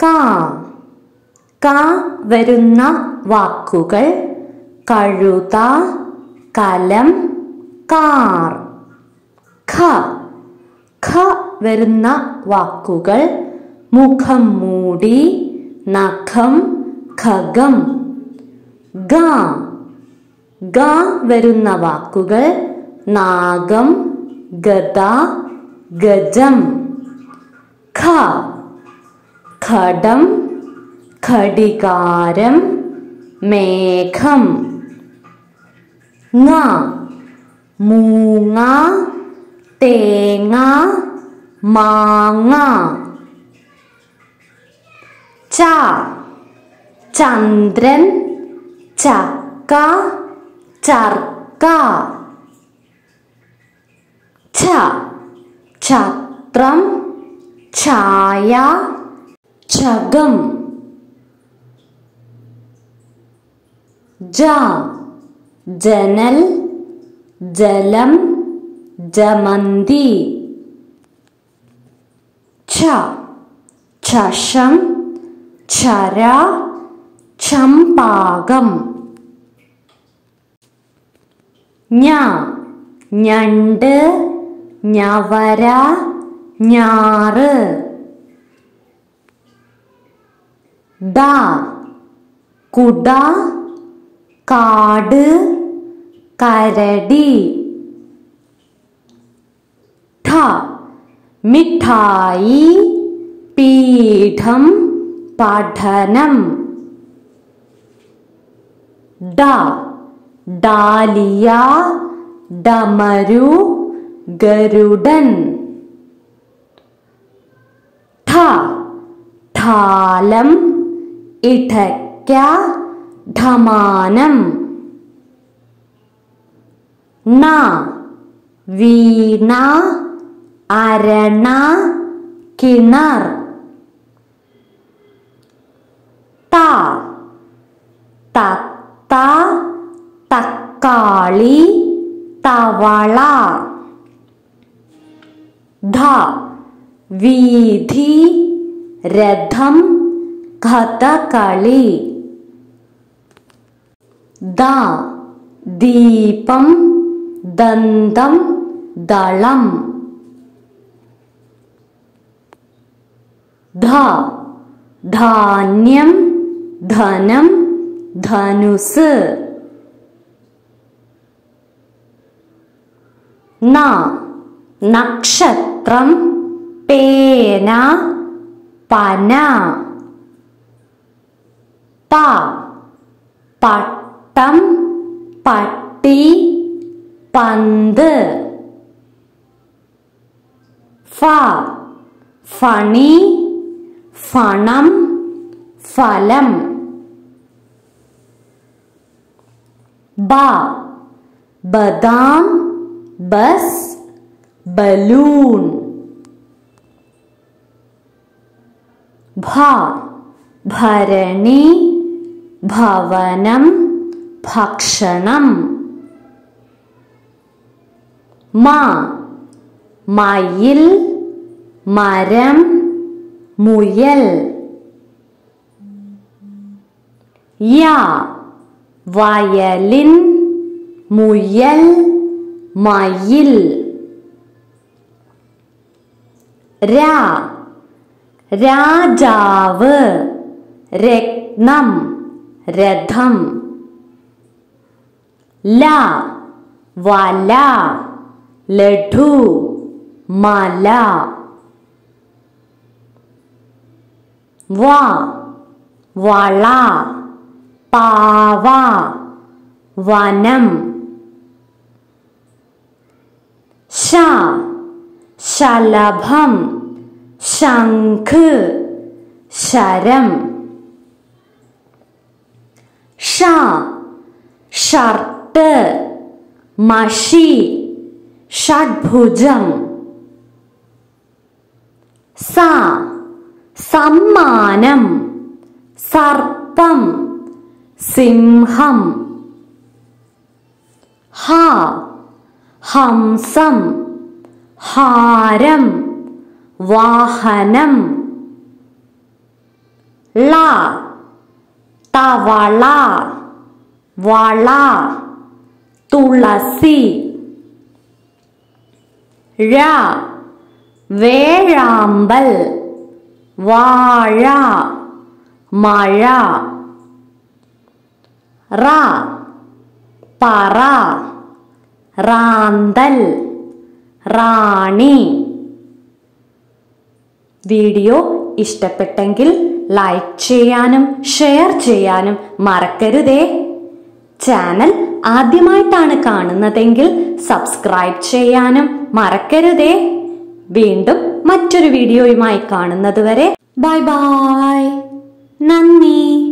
കാ കാ വരുന്ന വാക്കുകൾ കഴുത കലം കാർ ഖ ഖ വരുന്ന വാക്കുകൾ മുഖം മൂടി നഖം ഖഗം ഗ ഗ വരുന്ന വാക്കുകൾ നാഗം ഗദ ഗജം ഖ ഖടം ഘടികാരം മേഘം ങ മൂങ്ങ തേങ്ങ മാങ്ങ ച ചന്ദ്രൻ ചക്ക ചർക്ക ഛ ഛത്രം ഛായ ഛഗം ജ ജനൽ ജലം ജമന്തി ഛ ഛഷം ഛര ചമ്പാകം ഞ ഞണ്ട് ഞവര ഞാറ് ദ കുട കാട് കരടി ഠ മിഠായി പീഠം പഠനം ഡ ഡാലിയ ഡമരു ഗരുഡൻ ഠ ഠാലം ഇഠയ്ക്ക ഠമാനം ണ വീണ അരണ കിണർ ത തത്ത തക്കാളി തവള ധ വീഥി രഥം കഥകളി ദ ദീപം ദന്തം ദളം ധ ധാന്യം ധനം ധനുസ് ന നക്ഷത്രം പേന പന പ പട്ടം പട്ടി പന്ത് ഫ ഫണി ഫണം ഫലം ബ ബദാം ബസ് ബലൂൺ ഭ ഭരണി ഭവനം ഭക്ഷണം മ മയിൽ മരം മുയൽ യ വയലിൻ മുയൽ മയിൽ രാ രാജാവ് രത്നം രഥം ല വല ലഡു മല വ വള പാവ വനം ശ ശലഭം ശംഖ് ശരം ഷ ഷർട്ട് മഷി ഷഡ്ഭുജം സ സമ്മാനം സർപ്പം സിംഹം ഹ ഹംസം ഹാരം വാഹനം ള തവള വള തുളസി ഴ വേഴാമ്പൽ വാഴ മഴ റ പറ റാന്തൽ റാണി വീഡിയോ ഇഷ്ടപ്പെട്ടെങ്കിൽ ലൈക്ക് ചെയ്യാനും ഷെയർ ചെയ്യാനും മറക്കരുതേ ചാനൽ ആദ്യമായിട്ടാണ് കാണുന്നതെങ്കിൽ സബ്സ്ക്രൈബ് ചെയ്യാനും മറക്കരുതേ വീണ്ടും മറ്റൊരു വീഡിയോയുമായി കാണുന്നതുവരെ ബൈ ബൈ നന്ദി